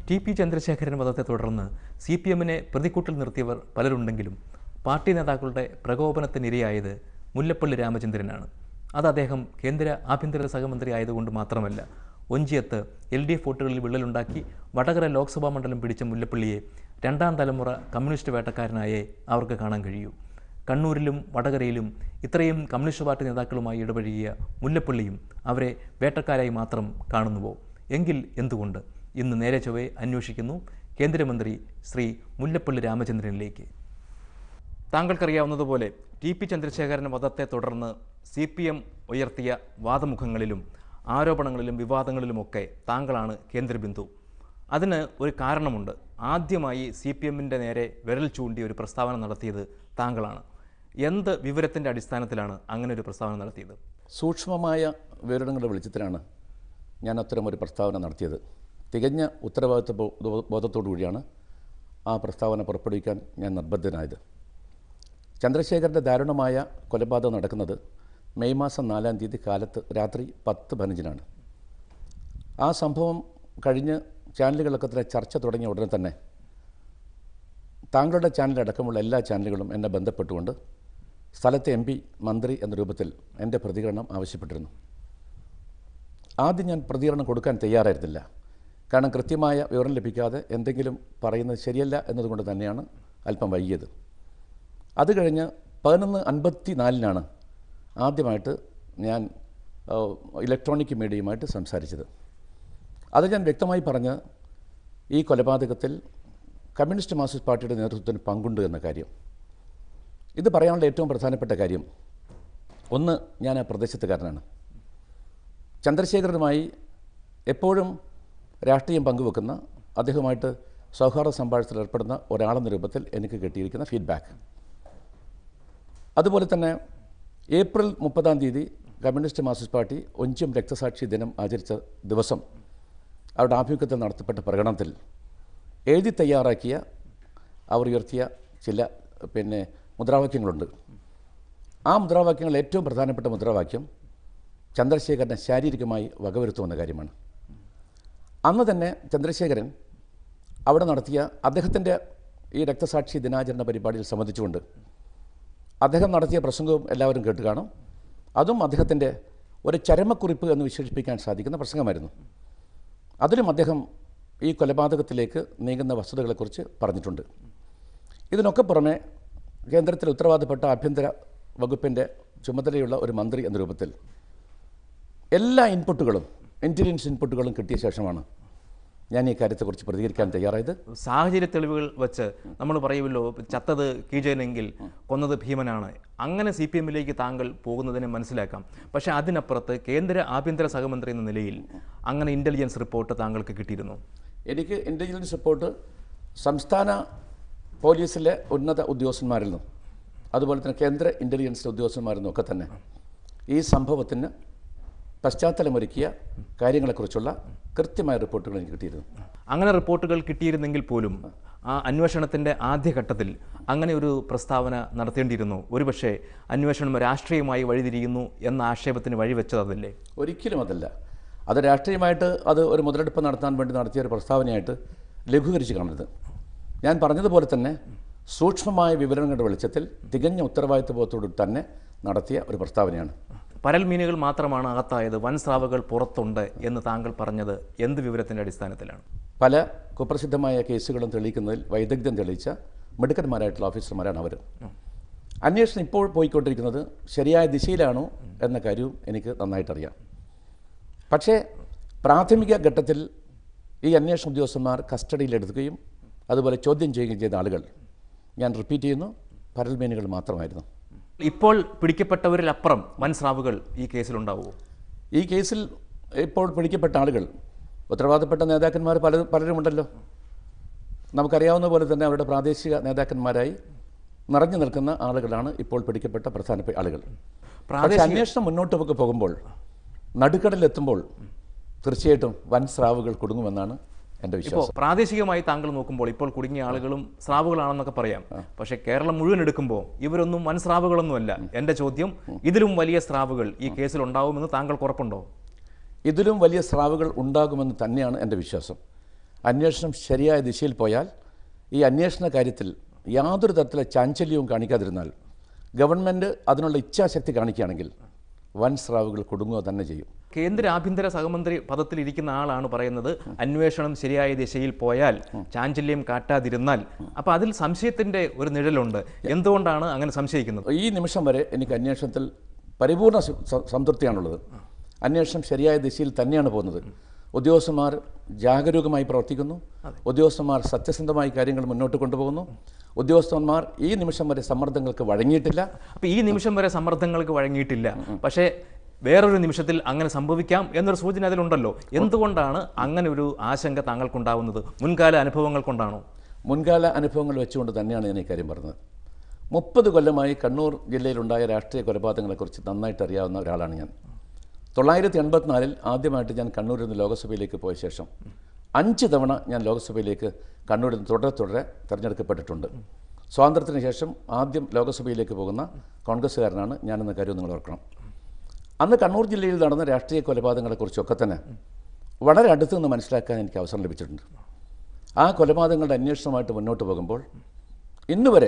T P Chandrasekharan വധത്തെ തുടർന്ന് C P എമ്മിനെ പ്രതിക്കൂട്ടിൽ നിർത്തിയവർ പലരുണ്ടെങ്കിലും പാർട്ടി നേതാക്കളുടെ പ്രകോപനത്തിനിരയായത് മുല്ലപ്പള്ളി രാമചന്ദ്രനാണ് അത് അദ്ദേഹം കേന്ദ്ര ആഭ്യന്തര സഹമന്ത്രി ആയതുകൊണ്ട് മാത്രമല്ല ഒഞ്ചിയത്ത് L D F വോട്ടുകളിൽ വിള്ളലുണ്ടാക്കി Vadakara Lok Sabha മണ്ഡലം പിടിച്ച മുല്ലപ്പള്ളിയെ രണ്ടാം തലമുറ കമ്മ്യൂണിസ്റ്റ് വേട്ടക്കാരനായേ അവർക്ക് കാണാൻ കഴിയൂ കണ്ണൂരിലും വടകരയിലും ഇത്രയും കമ്മ്യൂണിസ്റ്റ് പാർട്ടി നേതാക്കളുമായി ഇടപഴകിയ മുല്ലപ്പള്ളിയും അവരെ വേട്ടക്കാരായി മാത്രം കാണുന്നുവോ എങ്കിൽ എന്തുകൊണ്ട് ഇന്ന് നേരെ ചൊവ്വെ അന്വേഷിക്കുന്നു കേന്ദ്രമന്ത്രി ശ്രീ മുല്ലപ്പള്ളി രാമചന്ദ്രനിലേക്ക് താങ്കൾക്കറിയാവുന്നതുപോലെ ടി പി ചന്ദ്രശേഖരൻ വധത്തെ തുടർന്ന് സി പി എം ഉയർത്തിയ വാദമുഖങ്ങളിലും ആരോപണങ്ങളിലും വിവാദങ്ങളിലുമൊക്കെ താങ്കളാണ് കേന്ദ്രബിന്ദു അതിന് ഒരു കാരണമുണ്ട് ആദ്യമായി സി പി എമ്മിൻ്റെ നേരെ വിരൽ ചൂണ്ടി ഒരു പ്രസ്താവന നടത്തിയത് താങ്കളാണ് എന്ത് വിവരത്തിൻ്റെ അടിസ്ഥാനത്തിലാണ് അങ്ങനെ ഒരു പ്രസ്താവന നടത്തിയത് സൂക്ഷ്മമായ വിവരണങ്ങളുടെ വെളിച്ചത്തിലാണ് ഞാൻ അത്തരം ഒരു പ്രസ്താവന നടത്തിയത് തികഞ്ഞ ഉത്തരവാദിത്വ ബോ- ബോധത്തോടു കൂടിയാണ് ആ പ്രസ്താവന പുറപ്പെടുവിക്കാൻ ഞാൻ നിർബന്ധനായത് ചന്ദ്രശേഖരൻ്റെ ദാരുണമായ കൊലപാതകം നടക്കുന്നത് മെയ് മാസം നാലാം തീയതി കാലത്ത് രാത്രി പത്ത് പതിനഞ്ചിനാണ് ആ സംഭവം കഴിഞ്ഞ് ചാനലുകളൊക്കെ തന്നെ ചർച്ച തുടങ്ങിയ ഉടനെ തന്നെ താങ്കളുടെ ചാനലടക്കമുള്ള എല്ലാ ചാനലുകളും എന്നെ ബന്ധപ്പെട്ടുകൊണ്ട് സ്ഥലത്തെ എം പി മന്ത്രി എന്ന രൂപത്തിൽ എൻ്റെ പ്രതികരണം ആവശ്യപ്പെട്ടിരുന്നു ആദ്യം ഞാൻ പ്രതികരണം കൊടുക്കാൻ തയ്യാറായിരുന്നില്ല കാരണം കൃത്യമായ വിവരം ലഭിക്കാതെ എന്തെങ്കിലും പറയുന്നത് ശരിയല്ല എന്നതുകൊണ്ട് തന്നെയാണ് അല്പം വൈകിയത് അത് കഴിഞ്ഞ് പതിനൊന്ന് അൻപത്തി നാലിനാണ് ആദ്യമായിട്ട് ഞാൻ ആ, ഇലക്ട്രോണിക് മീഡിയയുമായിട്ട് സംസാരിച്ചത് അത് ഞാൻ വ്യക്തമായി പറഞ്ഞ് ഈ കൊലപാതകത്തിൽ കമ്മ്യൂണിസ്റ്റ് മാർക്സിസ്റ്റ് പാർട്ടിയുടെ നേതൃത്വത്തിന് പങ്കുണ്ട് എന്ന കാര്യം ഇത് പറയാനുള്ള ഏറ്റവും പ്രധാനപ്പെട്ട കാര്യം ഒന്ന് ഞാൻ ആ പ്രദേശത്തുകാരനാണ് ചന്ദ്രശേഖരനുമായി എപ്പോഴും രാഷ്ട്രീയം പങ്കുവെക്കുന്ന അദ്ദേഹവുമായിട്ട് സൗഹാർദ്ദ സംഭാഷണത്തിൽ ഏർപ്പെടുന്ന ഒരാളെന്ന രൂപത്തിൽ എനിക്ക് കിട്ടിയിരിക്കുന്ന ഫീഡ്ബാക്ക് അതുപോലെ തന്നെ ഏപ്രിൽ മുപ്പതാം തീയതി കമ്മ്യൂണിസ്റ്റ് മാർക്സിസ്റ്റ് പാർട്ടി ഒഞ്ചും രക്തസാക്ഷി ദിനം ആചരിച്ച ദിവസം അവരുടെ ആഭിമുഖ്യത്തിൽ നടത്തപ്പെട്ട പ്രകടനത്തിൽ എഴുതി തയ്യാറാക്കിയ അവർ ഉയർത്തിയ ചില പിന്നെ മുദ്രാവാക്യങ്ങളുണ്ട് ആ മുദ്രാവാക്യങ്ങൾ ഏറ്റവും പ്രധാനപ്പെട്ട മുദ്രാവാക്യം ചന്ദ്രശേഖരനെ ശാരീരികമായി വകവരുത്തുമെന്ന കാര്യമാണ് അന്ന് തന്നെ ചന്ദ്രശേഖരൻ അവിടെ നടത്തിയ അദ്ദേഹത്തിൻ്റെ ഈ രക്തസാക്ഷി ദിനാചരണ പരിപാടിയിൽ സംബന്ധിച്ചുകൊണ്ട് അദ്ദേഹം നടത്തിയ പ്രസംഗവും എല്ലാവരും കേട്ട് കാണും അതും അദ്ദേഹത്തിൻ്റെ ഒരു ചരമക്കുറിപ്പ് എന്ന് വിശേഷിപ്പിക്കാൻ സാധിക്കുന്ന പ്രസംഗമായിരുന്നു അതിലും അദ്ദേഹം ഈ കൊലപാതകത്തിലേക്ക് നീങ്ങുന്ന വസ്തുതകളെക്കുറിച്ച് പറഞ്ഞിട്ടുണ്ട് ഇതിനൊക്കെ പുറമെ കേന്ദ്രത്തിൽ ഉത്തരവാദപ്പെട്ട ആഭ്യന്തര വകുപ്പിൻ്റെ ചുമതലയുള്ള ഒരു മന്ത്രി എന്ന രൂപത്തിൽ എല്ലാ ഇൻപുട്ടുകളും ഇൻ്റലിജൻസ് ഇൻപുട്ടുകളും കിട്ടിയ ശേഷമാണ് ഞാൻ ഈ കാര്യത്തെക്കുറിച്ച് പ്രതികരിക്കാൻ തയ്യാറായത് സാഹചര്യ തെളിവുകൾ വെച്ച് നമ്മൾ പറയുമല്ലോ ചത്തത് കീചനെങ്കിൽ കൊന്നത് ഭീമനാണ് അങ്ങനെ സി പി എമ്മിലേക്ക് താങ്കൾ പോകുന്നതിനെ മനസ്സിലാക്കാം പക്ഷേ അതിനപ്പുറത്ത് കേന്ദ്ര ആഭ്യന്തര സഹമന്ത്രി എന്ന നിലയിൽ അങ്ങനെ ഇൻ്റലിജൻസ് റിപ്പോർട്ട് താങ്കൾക്ക് കിട്ടിയിരുന്നു എനിക്ക് ഇൻ്റലിജൻസ് റിപ്പോർട്ട് സംസ്ഥാന പോലീസിലെ ഉന്നത ഉദ്യോഗസ്ഥന്മാരിൽ നിന്നും അതുപോലെ തന്നെ കേന്ദ്ര ഇൻ്റലിജൻസ് ഉദ്യോഗസ്ഥന്മാരിൽ നിന്നും ഒക്കെ തന്നെ ഈ സംഭവത്തിന് പശ്ചാത്തലമൊരുക്കിയ കാര്യങ്ങളെക്കുറിച്ചുള്ള കൃത്യമായ റിപ്പോർട്ടുകൾ എനിക്ക് കിട്ടിയിരുന്നു അങ്ങനെ റിപ്പോർട്ടുകൾ കിട്ടിയിരുന്നെങ്കിൽ പോലും ആ അന്വേഷണത്തിൻ്റെ ആദ്യഘട്ടത്തിൽ അങ്ങനെ ഒരു പ്രസ്താവന നടത്തേണ്ടിയിരുന്നു ഒരുപക്ഷെ അന്വേഷണം രാഷ്ട്രീയമായി വഴിതിരിയുന്നു എന്ന ആക്ഷേപത്തിന് വഴിവെച്ചത് അതല്ലേ ഒരിക്കലും അതല്ല അത് രാഷ്ട്രീയമായിട്ട് അത് ഒരു മുതലെടുപ്പ് നടത്താൻ വേണ്ടി നടത്തിയ ഒരു പ്രസ്താവനയായിട്ട് ലഘൂകരിച്ച് കാണരുത് ഞാൻ പറഞ്ഞതുപോലെ തന്നെ സൂക്ഷ്മമായ വിവരങ്ങളുടെ വെളിച്ചത്തിൽ തികഞ്ഞ ഉത്തരവാദിത്വബോധത്തോടു തന്നെ നടത്തിയ ഒരു പ്രസ്താവനയാണ് പരൽ മീനുകൾ മാത്രമാണ് അകത്തായത് വൻ സ്രാവുകൾ പുറത്തുണ്ട് എന്ന് താങ്കൾ പറഞ്ഞത് എന്ത് വിവരത്തിൻ്റെ അടിസ്ഥാനത്തിലാണ് പല കുപ്രസിദ്ധമായ കേസുകളും തെളിയിക്കുന്നതിൽ വൈദഗ്ധ്യം തെളിയിച്ച മിടുക്കന്മാരായിട്ടുള്ള ഓഫീസർമാരാണ് അവർ അന്വേഷണം ഇപ്പോൾ പോയിക്കൊണ്ടിരിക്കുന്നത് ശരിയായ ദിശയിലാണോ എന്ന കാര്യവും എനിക്ക് നന്നായിട്ടറിയാം പക്ഷേ പ്രാഥമിക ഘട്ടത്തിൽ ഈ അന്വേഷണ ഉദ്യോഗസ്ഥന്മാർ കസ്റ്റഡിയിലെടുക്കുകയും അതുപോലെ ചോദ്യം ചെയ്യുകയും ചെയ്ത ആളുകൾ ഞാൻ റിപ്പീറ്റ് ചെയ്യുന്നു പരൽമേനുകൾ മാത്രമായിരുന്നു ഇപ്പോൾ പിടിക്കപ്പെട്ടവരിലപ്പുറം വൻ സ്രാവുകൾ ഈ കേസിലുണ്ടാവുമോ ഈ കേസിൽ ഇപ്പോൾ പിടിക്കപ്പെട്ട ആളുകൾ ഉത്തരവാദപ്പെട്ട നേതാക്കന്മാർ പല പലരുമുണ്ടല്ലോ നമുക്കറിയാവുന്ന പോലെ തന്നെ അവരുടെ പ്രാദേശിക നേതാക്കന്മാരായി നിറഞ്ഞു നിൽക്കുന്ന ആളുകളാണ് ഇപ്പോൾ പിടിക്കപ്പെട്ട പ്രധാനപ്പെട്ട ആളുകൾ പക്ഷേ അന്വേഷണം മുന്നോട്ട് ഒക്കെ പോകുമ്പോൾ നടുക്കടലെത്തുമ്പോൾ തീർച്ചയായിട്ടും വൻ സ്രാവുകൾ കുടുങ്ങുമെന്നാണ് എൻ്റെ വിശ്വാസം ഇപ്പോൾ പ്രാദേശികമായി താങ്കൾ നോക്കുമ്പോൾ ഇപ്പോൾ കുടുങ്ങിയ ആളുകളും സ്രാവുകളാണെന്നൊക്കെ പറയാം പക്ഷേ കേരളം മുഴുവൻ എടുക്കുമ്പോൾ ഇവരൊന്നും വൻ സ്രാവുകളൊന്നുമല്ല എൻ്റെ ചോദ്യം ഇതിലും വലിയ സ്രാവുകൾ ഈ കേസിൽ ഉണ്ടാവുമെന്ന് താങ്കൾക്ക് ഉറപ്പുണ്ടോ ഇതിലും വലിയ സ്രാവുകൾ ഉണ്ടാകുമെന്ന് തന്നെയാണ് എൻ്റെ വിശ്വാസം അന്വേഷണം ശരിയായ ദിശയിൽ പോയാൽ ഈ അന്വേഷണ കാര്യത്തിൽ യാതൊരു തരത്തിലെ ചാഞ്ചല്യവും കാണിക്കാതിരുന്നാൽ ഗവൺമെൻറ് അതിനുള്ള ഇച്ഛാശക്തി കാണിക്കുകയാണെങ്കിൽ വൻ സ്രാവുകൾ കുടുങ്ങുക തന്നെ ചെയ്യും കേന്ദ്ര ആഭ്യന്തര സഹമന്ത്രി പദത്തിലിരിക്കുന്ന ആളാണ് പറയുന്നത് അന്വേഷണം ശരിയായ ദിശയിൽ പോയാൽ ചാഞ്ചല്യം കാട്ടാതിരുന്നാൽ അപ്പൊ അതിൽ സംശയത്തിന്റെ ഒരു നിഴലുണ്ട് എന്തുകൊണ്ടാണ് അങ്ങനെ സംശയിക്കുന്നത് ഈ നിമിഷം വരെ എനിക്ക് അന്വേഷണത്തിൽ പരിപൂർണ സം- സം- സംതൃപ്തിയാണുള്ളത് അന്വേഷണം ശരിയായ ദിശയിൽ തന്നെയാണ് പോകുന്നത് ഉദ്യോഗസ്ഥന്മാർ ജാഗരൂകമായി പ്രവർത്തിക്കുന്നു ഉദ്യോഗസ്ഥന്മാർ സത്യസന്ധമായി കാര്യങ്ങൾ മുന്നോട്ട് കൊണ്ടുപോകുന്നു ഉദ്യോഗസ്ഥന്മാർ ഈ നിമിഷം വരെ സമ്മർദ്ദങ്ങൾക്ക് വഴങ്ങിയിട്ടില്ല അപ്പൊ ഈ നിമിഷം വരെ സമ്മർദ്ദങ്ങൾക്ക് വഴങ്ങിയിട്ടില്ല പക്ഷേ വേറൊരു നിമിഷത്തിൽ അങ്ങനെ സംഭവിക്കാം എന്നൊരു സൂചന അതിലുണ്ടല്ലോ എന്തുകൊണ്ടാണ് അങ്ങനെ ഒരു ആശങ്ക താങ്കൾക്കുണ്ടാവുന്നത് മുൻകാല അനുഭവങ്ങൾ കൊണ്ടാണോ മുൻകാല അനുഭവങ്ങൾ വെച്ചുകൊണ്ട് തന്നെയാണ് ഞാൻ ഈ കാര്യം പറഞ്ഞത് മുപ്പത് കൊല്ലമായി കണ്ണൂർ ജില്ലയിലുണ്ടായ രാഷ്ട്രീയ കൊലപാതകങ്ങളെക്കുറിച്ച് നന്നായിട്ട് അറിയാവുന്ന ഒരാളാണ് ഞാൻ തൊള്ളായിരത്തി എൺപത്തിനാലിൽ ആദ്യമായിട്ട് ഞാൻ കണ്ണൂരിൽ നിന്ന് ലോകസഭയിലേക്ക് പോയ ശേഷം അഞ്ച് തവണ ഞാൻ ലോകസഭയിലേക്ക് കണ്ണൂരിൽ നിന്ന് തുടരെ തുടരെ തിരഞ്ഞെടുക്കപ്പെട്ടിട്ടുണ്ട് സ്വാതന്ത്ര്യത്തിന് ശേഷം ആദ്യം ലോകസഭയിലേക്ക് പോകുന്ന കോൺഗ്രസ്സുകാരനാണ് ഞാനെന്ന കാര്യം നിങ്ങൾ ഓർക്കണം അന്ന് കണ്ണൂർ ജില്ലയിൽ നടന്ന രാഷ്ട്രീയ കൊലപാതകങ്ങളെക്കുറിച്ചൊക്കെ തന്നെ വളരെ അടുത്ത് നിന്ന് മനസ്സിലാക്കാൻ എനിക്ക് അവസരം ലഭിച്ചിട്ടുണ്ട് ആ കൊലപാതകങ്ങളുടെ അന്വേഷണമായിട്ട് മുന്നോട്ട് പോകുമ്പോൾ ഇന്ന് വരെ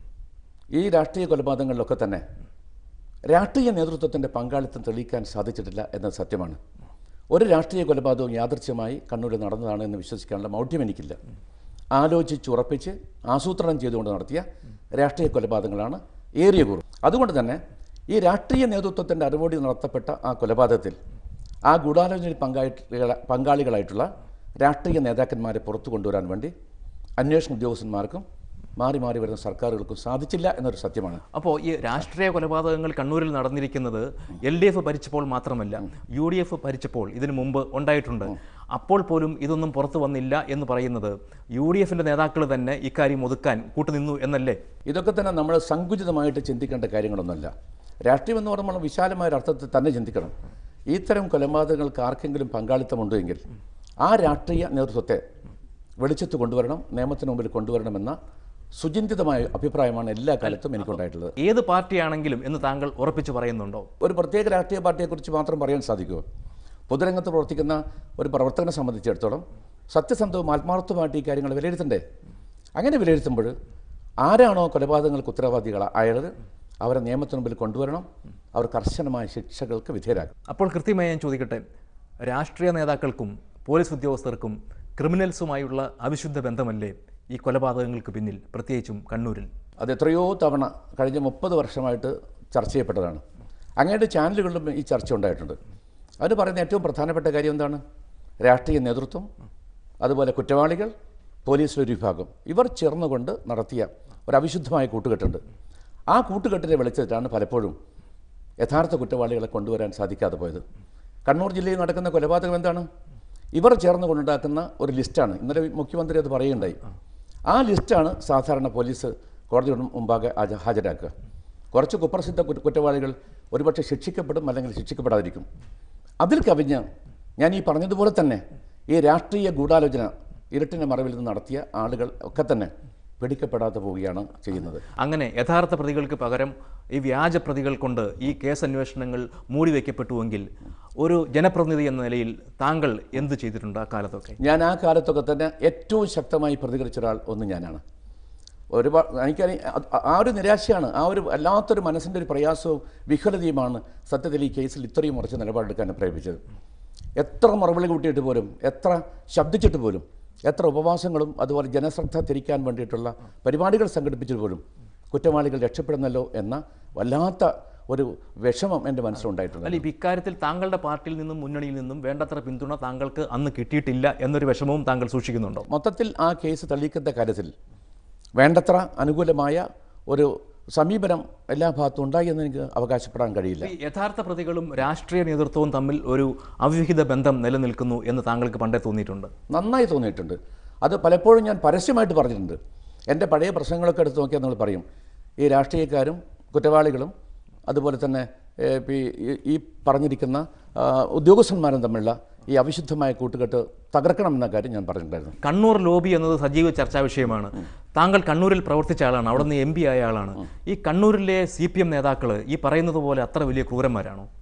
ഈ രാഷ്ട്രീയ കൊലപാതകങ്ങളിലൊക്കെ തന്നെ രാഷ്ട്രീയ നേതൃത്വത്തിൻ്റെ പങ്കാളിത്തം തെളിയിക്കാൻ സാധിച്ചിട്ടില്ല എന്നത് സത്യമാണ് ഒരു രാഷ്ട്രീയ കൊലപാതകവും യാദൃച്ഛ്യമായി കണ്ണൂരിൽ നടന്നതാണ് എന്ന് വിശ്വസിക്കാനുള്ള മൗഢ്യം എനിക്കില്ല ആലോചിച്ച് ഉറപ്പിച്ച് ആസൂത്രണം ചെയ്തുകൊണ്ട് നടത്തിയ രാഷ്ട്രീയ കൊലപാതകങ്ങളാണ് ഏറിയ കൂറും അതുകൊണ്ട് തന്നെ ഈ രാഷ്ട്രീയ നേതൃത്വത്തിൻ്റെ അറിവോടി നടത്തപ്പെട്ട ആ കൊലപാതകത്തിൽ ആ ഗൂഢാലോചനയിൽ പങ്കാളികള പങ്കാളികളായിട്ടുള്ള രാഷ്ട്രീയ നേതാക്കന്മാരെ പുറത്തു കൊണ്ടുവരാൻ വേണ്ടി അന്വേഷണ ഉദ്യോഗസ്ഥന്മാർക്കും മാറി മാറി വരുന്ന സർക്കാരുകൾക്കും സാധിച്ചില്ല എന്നൊരു സത്യമാണ് അപ്പോൾ ഈ രാഷ്ട്രീയ കൊലപാതകങ്ങൾ കണ്ണൂരിൽ നടന്നിരിക്കുന്നത് എൽ ഡി എഫ് ഭരിച്ചപ്പോൾ മാത്രമല്ല യു ഡി എഫ് ഭരിച്ചപ്പോൾ ഇതിനു മുമ്പ് ഉണ്ടായിട്ടുണ്ട് അപ്പോൾ പോലും ഇതൊന്നും പുറത്തു വന്നില്ല എന്ന് പറയുന്നത് യു ഡി എഫിൻ്റെ നേതാക്കൾ തന്നെ ഇക്കാര്യം ഒതുക്കാൻ കൂട്ടുനിന്നു എന്നല്ലേ ഇതൊക്കെ തന്നെ നമ്മൾ സങ്കുചിതമായിട്ട് ചിന്തിക്കേണ്ട കാര്യങ്ങളൊന്നുമല്ല രാഷ്ട്രീയം എന്ന് പറയുമ്പോൾ വിശാലമായ ഒരു അർത്ഥത്തിൽ തന്നെ ചിന്തിക്കണം ഇത്തരം കൊലപാതകങ്ങൾക്ക് ആർക്കെങ്കിലും പങ്കാളിത്തമുണ്ടോ എങ്കിൽ ആ രാഷ്ട്രീയ നേതൃത്വത്തെ വെളിച്ചത്ത് കൊണ്ടുവരണം നിയമത്തിന് മുമ്പിൽ കൊണ്ടുവരണമെന്ന സുചിന്തിതമായ അഭിപ്രായമാണ് എല്ലാ കാലത്തും എനിക്കുണ്ടായിട്ടുള്ളത് ഏത് പാർട്ടിയാണെങ്കിലും എന്ന് താങ്കൾ ഉറപ്പിച്ചു പറയുന്നുണ്ടോ ഒരു പ്രത്യേക രാഷ്ട്രീയ പാർട്ടിയെക്കുറിച്ച് മാത്രം പറയാൻ സാധിക്കുമോ പൊതുരംഗത്ത് പ്രവർത്തിക്കുന്ന ഒരു പ്രവർത്തകനെ സംബന്ധിച്ചിടത്തോളം സത്യസന്ധവും ആത്മാർത്ഥവുമായിട്ട് ഈ കാര്യങ്ങൾ വിലയിരുത്തണ്ടേ അങ്ങനെ വിലയിരുത്തുമ്പോൾ ആരാണോ കൊലപാതകങ്ങൾക്ക് ഉത്തരവാദികളായത് അവരെ നിയമത്തിന് മുമ്പിൽ കൊണ്ടുവരണം അവർ കർശനമായ ശിക്ഷകൾക്ക് വിധേയരാക്കും അപ്പോൾ കൃത്യമായി ഞാൻ ചോദിക്കട്ടെ രാഷ്ട്രീയ നേതാക്കൾക്കും പോലീസ് ഉദ്യോഗസ്ഥർക്കും ക്രിമിനൽസുമായുള്ള അവിശുദ്ധ ബന്ധമല്ലേ ഈ കൊലപാതകങ്ങൾക്ക് പിന്നിൽ പ്രത്യേകിച്ചും കണ്ണൂരിൽ അത് എത്രയോ തവണ കഴിഞ്ഞ മുപ്പത് വർഷമായിട്ട് ചർച്ച ചെയ്യപ്പെട്ടതാണ് അങ്ങയുടെ ചാനലുകളിലും ഈ ചർച്ച ഉണ്ടായിട്ടുണ്ട് അതിന് പറയുന്ന ഏറ്റവും പ്രധാനപ്പെട്ട കാര്യം എന്താണ് രാഷ്ട്രീയ നേതൃത്വം അതുപോലെ കുറ്റവാളികൾ പോലീസിലൊരു വിഭാഗം ഇവർ ചേർന്നുകൊണ്ട് നടത്തിയ ഒരു അവിശുദ്ധമായ കൂട്ടുകെട്ടുണ്ട് ആ കൂട്ടുകെട്ടിനെ വെളിച്ചത്തിലാണ് പലപ്പോഴും യഥാർത്ഥ കുറ്റവാളികളെ കൊണ്ടുവരാൻ സാധിക്കാതെ പോയത് കണ്ണൂർ ജില്ലയിൽ നടക്കുന്ന കൊലപാതകം എന്താണ് ഇവർ ചേർന്ന് കൊണ്ടുണ്ടാക്കുന്ന ഒരു ലിസ്റ്റാണ് ഇന്നലെ മുഖ്യമന്ത്രി അത് പറയുകയുണ്ടായി ആ ലിസ്റ്റാണ് സാധാരണ പോലീസ് കോടതിയുടെ മുമ്പാകെ ഹാജ- ഹാജരാക്കുക കുറച്ച് കുപ്രസിദ്ധ കുറ്റ- കുറ്റവാളികൾ ഒരുപക്ഷെ ശിക്ഷിക്കപ്പെടും അല്ലെങ്കിൽ ശിക്ഷിക്കപ്പെടാതിരിക്കും അതിൽ കവിഞ്ഞ് ഞാൻ ഈ പറഞ്ഞതുപോലെ തന്നെ ഈ രാഷ്ട്രീയ ഗൂഢാലോചന ഇരുട്ടിൻ്റെ മറവിൽ നിന്ന് നടത്തിയ ആളുകൾ ഒക്കെ തന്നെ പിടിക്കപ്പെടാതെ പോവുകയാണ് ചെയ്യുന്നത് അങ്ങനെ യഥാർത്ഥ പ്രതികൾക്ക് പകരം ഈ വ്യാജ പ്രതികൾ കൊണ്ട് ഈ കേസ് അന്വേഷണങ്ങൾ മൂടിവെക്കപ്പെട്ടുവെങ്കിൽ ഒരു ജനപ്രതിനിധി എന്ന നിലയിൽ താങ്കൾ എന്ത് ചെയ്തിട്ടുണ്ട് ആ കാലത്തൊക്കെ ഞാൻ ആ കാലത്തൊക്കെ തന്നെ ഏറ്റവും ശക്തമായി പ്രതികരിച്ച ഒരാൾ ഒന്ന് ഞാനാണ് ഒരുപാട് എനിക്കറിയാം അത് ആ ഒരു നിരാശയാണ് ആ ഒരു വല്ലാത്തൊരു മനസ്സിൻ്റെ ഒരു പ്രയാസവും വിഹ്വലതയുമാണ് സത്യത്തിൽ ഈ കേസിൽ ഇത്രയും ഉറച്ച നിലപാടെടുക്കാൻ പ്രേരിപ്പിച്ചത് എത്ര മറുപടി കൂട്ടിയിട്ട് പോലും എത്ര ശബ്ദിച്ചിട്ട് പോലും എത്ര ഉപവാസങ്ങളും അതുപോലെ ജനശ്രദ്ധ തിരിക്കാൻ വേണ്ടിയിട്ടുള്ള പരിപാടികൾ സംഘടിപ്പിച്ചിട്ട് പോലും കുറ്റവാളികൾ രക്ഷപ്പെടുന്നല്ലോ എന്ന വല്ലാത്ത ഒരു വിഷമം എൻ്റെ മനസ്സിലുണ്ടായിട്ടുണ്ട് അല്ല ഇപ്പം ഇക്കാര്യത്തിൽ താങ്കളുടെ പാർട്ടിയിൽ നിന്നും മുന്നണിയിൽ നിന്നും വേണ്ടത്ര പിന്തുണ താങ്കൾക്ക് അന്ന് കിട്ടിയിട്ടില്ല എന്നൊരു വിഷമവും താങ്കൾ സൂക്ഷിക്കുന്നുണ്ടോ മൊത്തത്തിൽ ആ കേസ് തെളിയിക്കുന്ന കാര്യത്തിൽ വേണ്ടത്ര അനുകൂലമായ ഒരു സമീപനം എല്ലാ ഭാഗത്തും ഉണ്ടായി എന്ന് എനിക്ക് അവകാശപ്പെടാൻ കഴിയില്ല ഈ യഥാർത്ഥ പ്രതികളും രാഷ്ട്രീയ നേതൃത്വവും തമ്മിൽ ഒരു അവിഹിത ബന്ധം നിലനിൽക്കുന്നു എന്ന് താങ്കൾക്ക് പണ്ടേ തോന്നിയിട്ടുണ്ട് നന്നായി തോന്നിയിട്ടുണ്ട് അത് പലപ്പോഴും ഞാൻ പരസ്യമായിട്ട് പറഞ്ഞിട്ടുണ്ട് എൻ്റെ പഴയ പ്രശ്നങ്ങളൊക്കെ എടുത്ത് നോക്കിയാൽ നമ്മൾ പറയും ഈ രാഷ്ട്രീയക്കാരും കുറ്റവാളികളും അതുപോലെ തന്നെ ഏ, പി- ഈ- ഈ പറഞ്ഞിരിക്കുന്ന ആ, ഉദ്യോഗസ്ഥന്മാരും തമ്മിലുള്ള ഈ അവിശുദ്ധമായ കൂട്ടുകെട്ട് തകർക്കണം എന്ന കാര്യം ഞാൻ പറഞ്ഞിട്ടുണ്ടായിരുന്നു കണ്ണൂർ ലോബി എന്നത് സജീവ ചർച്ചാ വിഷയമാണ് താങ്കൾ കണ്ണൂരിൽ പ്രവർത്തിച്ച ആളാണ് അവിടെ നിന്ന് എം പി ആയ ആളാണ് ഈ കണ്ണൂരിലെ സി പി എം നേതാക്കൾ ഈ പറയുന്നത് പോലെ അത്ര വലിയ ക്രൂരന്മാരാണോ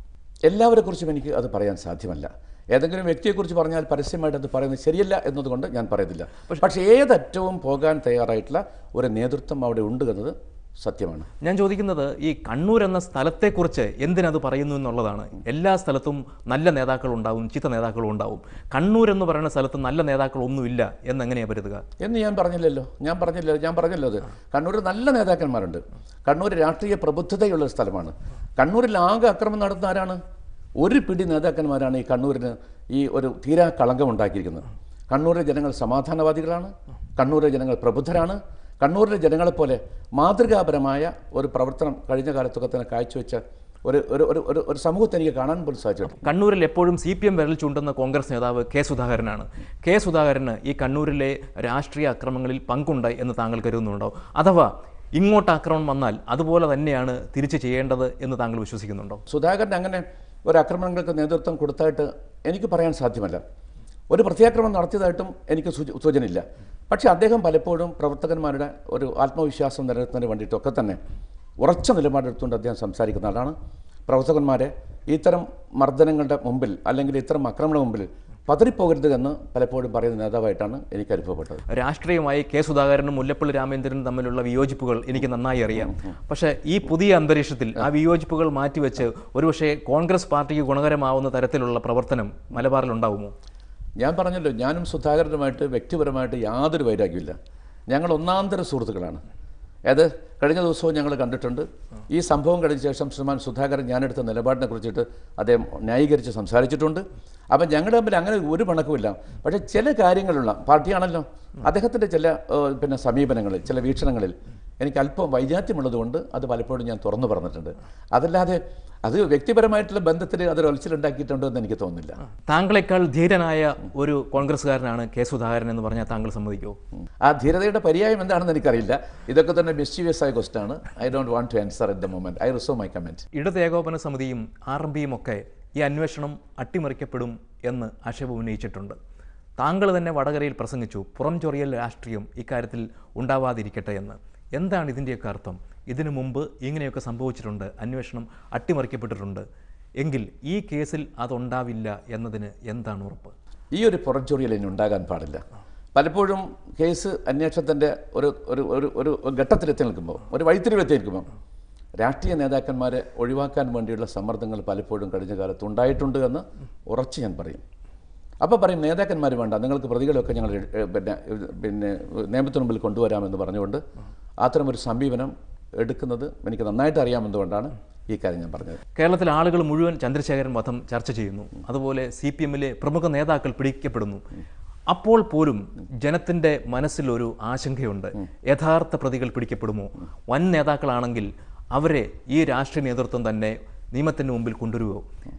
എല്ലാവരെക്കുറിച്ചും എനിക്ക് അത് പറയാൻ സാധ്യമല്ല ഏതെങ്കിലും വ്യക്തിയെക്കുറിച്ച് പറഞ്ഞാൽ പരസ്യമായിട്ട് അത് പറയുന്നത് ശരിയല്ല എന്നതുകൊണ്ട് ഞാൻ പറയുന്നില്ല പക്ഷേ ഏതറ്റവും പോകാൻ തയ്യാറായിട്ടുള്ള ഒരു നേതൃത്വം അവിടെ ഉണ്ട് എന്നത് സത്യമാണ് ഞാൻ ചോദിക്കുന്നത് ഈ കണ്ണൂർ എന്ന സ്ഥലത്തെക്കുറിച്ച് എന്തിനത് പറയുന്നു എന്നുള്ളതാണ് എല്ലാ സ്ഥലത്തും നല്ല നേതാക്കളും ഉണ്ടാവും ചീത്ത നേതാക്കളും ഉണ്ടാവും കണ്ണൂർ എന്ന് പറയുന്ന സ്ഥലത്ത് നല്ല നേതാക്കളൊന്നുമില്ല എന്നെങ്ങനെയാണ് കരുതുക എന്ന് ഞാൻ പറഞ്ഞില്ലല്ലോ ഞാൻ പറഞ്ഞില്ല ഞാൻ പറഞ്ഞല്ലോ അത് കണ്ണൂർ നല്ല നേതാക്കന്മാരുണ്ട് കണ്ണൂർ രാഷ്ട്രീയ പ്രബുദ്ധതയുള്ള ഒരു സ്ഥലമാണ് കണ്ണൂരിൽ ആകെ അക്രമം നടത്തുന്ന ആരാണ് ഒരു പിടി നേതാക്കന്മാരാണ് ഈ കണ്ണൂരിന് ഈ ഒരു തീരാ കളങ്കം ഉണ്ടാക്കിയിരിക്കുന്നത് കണ്ണൂരിലെ ജനങ്ങൾ സമാധാനവാദികളാണ് കണ്ണൂരിലെ ജനങ്ങൾ പ്രബുദ്ധരാണ് കണ്ണൂരിലെ ജനങ്ങളെപ്പോലെ മാതൃകാപരമായ ഒരു പ്രവർത്തനം കഴിഞ്ഞ കാലത്തൊക്കെ തന്നെ കാഴ്ചവെച്ച ഒരു ഒരു ഒരു ഒരു ഒരു സമൂഹത്തെ എനിക്ക് കാണാൻ പോലും സാധിച്ചിട്ടുണ്ട് കണ്ണൂരിൽ എപ്പോഴും സി പി എം വിരൽ ചൂണ്ടുന്ന കോൺഗ്രസ് നേതാവ് കെ സുധാകരനാണ് കെ സുധാകരന് ഈ കണ്ണൂരിലെ രാഷ്ട്രീയ അക്രമങ്ങളിൽ പങ്കുണ്ടായി എന്ന് താങ്കൾ കരുതുന്നുണ്ടോ അഥവാ ഇങ്ങോട്ട് ആക്രമണം വന്നാൽ അതുപോലെ തന്നെയാണ് തിരിച്ചു ചെയ്യേണ്ടത് എന്ന് താങ്കൾ വിശ്വസിക്കുന്നുണ്ടോ സുധാകരൻ അങ്ങനെ ഒരു ആക്രമണങ്ങൾക്ക് നേതൃത്വം കൊടുത്തായിട്ട് എനിക്ക് പറയാൻ സാധ്യമല്ല ഒരു പ്രത്യാക്രമണം നടത്തിയതായിട്ടും എനിക്ക് സൂച- സൂചനയില്ല പക്ഷേ അദ്ദേഹം പലപ്പോഴും പ്രവർത്തകന്മാരുടെ ഒരു ആത്മവിശ്വാസം നിലനിർത്തുന്നതിന് വേണ്ടിയിട്ടൊക്കെ തന്നെ ഉറച്ച നിലപാടെടുത്തുകൊണ്ട് അദ്ദേഹം സംസാരിക്കുന്ന ആളാണ് പ്രവർത്തകന്മാരെ ഇത്തരം മർദ്ദനങ്ങളുടെ മുമ്പിൽ അല്ലെങ്കിൽ ഇത്തരം ആക്രമണ മുമ്പിൽ പതറിപ്പോകരുത് എന്ന് പലപ്പോഴും പറയുന്ന നേതാവായിട്ടാണ് എനിക്ക് അനുഭവപ്പെട്ടത് രാഷ്ട്രീയമായി കെ സുധാകരനും മുല്ലപ്പള്ളി രാമേന്ദ്രനും തമ്മിലുള്ള വിയോജിപ്പുകൾ എനിക്ക് നന്നായി അറിയാം പക്ഷേ ഈ പുതിയ അന്തരീക്ഷത്തിൽ ആ വിയോജിപ്പുകൾ മാറ്റിവെച്ച് ഒരുപക്ഷെ കോൺഗ്രസ് പാർട്ടിക്ക് ഗുണകരമാവുന്ന തരത്തിലുള്ള പ്രവർത്തനം മലബാറിൽ ഉണ്ടാവുമോ ഞാൻ പറഞ്ഞല്ലോ ഞാനും സുധാകരനുമായിട്ട് വ്യക്തിപരമായിട്ട് യാതൊരു വൈരാഗ്യമില്ല ഞങ്ങൾ ഒന്നാന്തര സുഹൃത്തുക്കളാണ് അത് കഴിഞ്ഞ ദിവസവും ഞങ്ങൾ കണ്ടിട്ടുണ്ട് ഈ സംഭവം കഴിഞ്ഞ ശേഷം ശ്രീമാൻ സുധാകരൻ ഞാനെടുത്ത നിലപാടിനെ കുറിച്ചിട്ട് അദ്ദേഹം ന്യായീകരിച്ച് സംസാരിച്ചിട്ടുണ്ട് അപ്പം ഞങ്ങൾ തമ്മിൽ അങ്ങനെ ഒരു പണക്കുമില്ല പക്ഷേ ചില കാര്യങ്ങളുള്ള പാർട്ടിയാണല്ലോ അദ്ദേഹത്തിൻ്റെ ചില ഏഹ്, പിന്നെ സമീപനങ്ങളിൽ ചില വീക്ഷണങ്ങളിൽ എനിക്ക് അല്പം വൈജാത്യമുള്ളതുകൊണ്ട് അത് പലപ്പോഴും ഞാൻ തുറന്നു പറഞ്ഞിട്ടുണ്ട് അതല്ലാതെ അത് വ്യക്തിപരമായിട്ടുള്ള ബന്ധത്തിൽ അതൊരു ഒലച്ചിലുണ്ടാക്കിയിട്ടുണ്ടോ എന്ന് എനിക്ക് തോന്നുന്നില്ല താങ്കളെക്കാൾ ധീരനായ ഒരു കോൺഗ്രസ്സുകാരനാണ് കെ സുധാകരൻ എന്ന് പറഞ്ഞാൽ താങ്കൾ സമ്മതിക്കുമോ ആ ധീരതയുടെ പര്യായം എന്താണെന്ന് എനിക്കറിയില്ല ഇതൊക്കെ തന്നെ മിസ്റ്റീവിയസ് ആയ ക്വസ്റ്റ് ആണ് I don't want to answer at the moment I reserve my comment ഇടത് ഏകോപന സമിതിയും ആർ എം പിയും ഒക്കെ ഈ അന്വേഷണം അട്ടിമറിക്കപ്പെടും എന്ന് ആക്ഷേപം ഉന്നയിച്ചിട്ടുണ്ട് താങ്കൾ തന്നെ വടകരയിൽ പ്രസംഗിച്ചു പുറം ചൊറിയൽ രാഷ്ട്രീയം ഇക്കാര്യത്തിൽ ഉണ്ടാവാതിരിക്കട്ടെ എന്ന് എന്താണ് ഇതിൻ്റെയൊക്കെ അർത്ഥം ഇതിനു മുമ്പ് ഇങ്ങനെയൊക്കെ സംഭവിച്ചിട്ടുണ്ട് അന്വേഷണം അട്ടിമറിക്കപ്പെട്ടിട്ടുണ്ട് എങ്കിൽ ഈ കേസിൽ അതുണ്ടാവില്ല എന്നതിന് എന്താണ് ഉറപ്പ് ഈ ഒരു പുറംചൊറിയൽ ഇനി ഉണ്ടാകാൻ പാടില്ല പലപ്പോഴും കേസ് അന്വേഷണത്തിൻ്റെ ഒരു ഒരു ഒരു ഒരു ഘട്ടത്തിലെത്തി നിൽക്കുമ്പോൾ ഒരു വഴിത്തിരിവെത്തി നിൽക്കുമ്പോൾ രാഷ്ട്രീയ നേതാക്കന്മാരെ ഒഴിവാക്കാൻ വേണ്ടിയുള്ള സമ്മർദ്ദങ്ങൾ പലപ്പോഴും കഴിഞ്ഞ കാലത്ത് ഉണ്ടായിട്ടുണ്ട് എന്ന് ഉറച്ച് ഞാൻ പറയും അപ്പോൾ പറയും നേതാക്കന്മാർ വേണ്ട നിങ്ങൾക്ക് പ്രതികളൊക്കെ ഞങ്ങൾ എ- പിന്നെ പിന്നെ നിയമത്തിന് മുമ്പിൽ കൊണ്ടുവരാമെന്ന് പറഞ്ഞുകൊണ്ട് അത്തരമൊരു സമീപനം എടുക്കുന്നത് എനിക്ക് നന്നായിട്ട് അറിയാമെന്നുകൊണ്ടാണ് ഈ കാര്യം ഞാൻ പറഞ്ഞത് കേരളത്തിലെ ആളുകൾ മുഴുവൻ ചന്ദ്രശേഖരൻ വധം ചർച്ച ചെയ്യുന്നു അതുപോലെ സി പി എമ്മിലെ പ്രമുഖ നേതാക്കൾ പിടിക്കപ്പെടുന്നു അപ്പോൾ പോലും ജനത്തിൻ്റെ മനസ്സിലൊരു ആശങ്കയുണ്ട് യഥാർത്ഥ പ്രതികൾ പിടിക്കപ്പെടുമോ വൻ നേതാക്കളാണെങ്കിൽ അവരെ ഈ രാഷ്ട്രീയ നേതൃത്വം തന്നെ നിയമത്തിന് മുമ്പിൽ കൊണ്ടുവരുമോ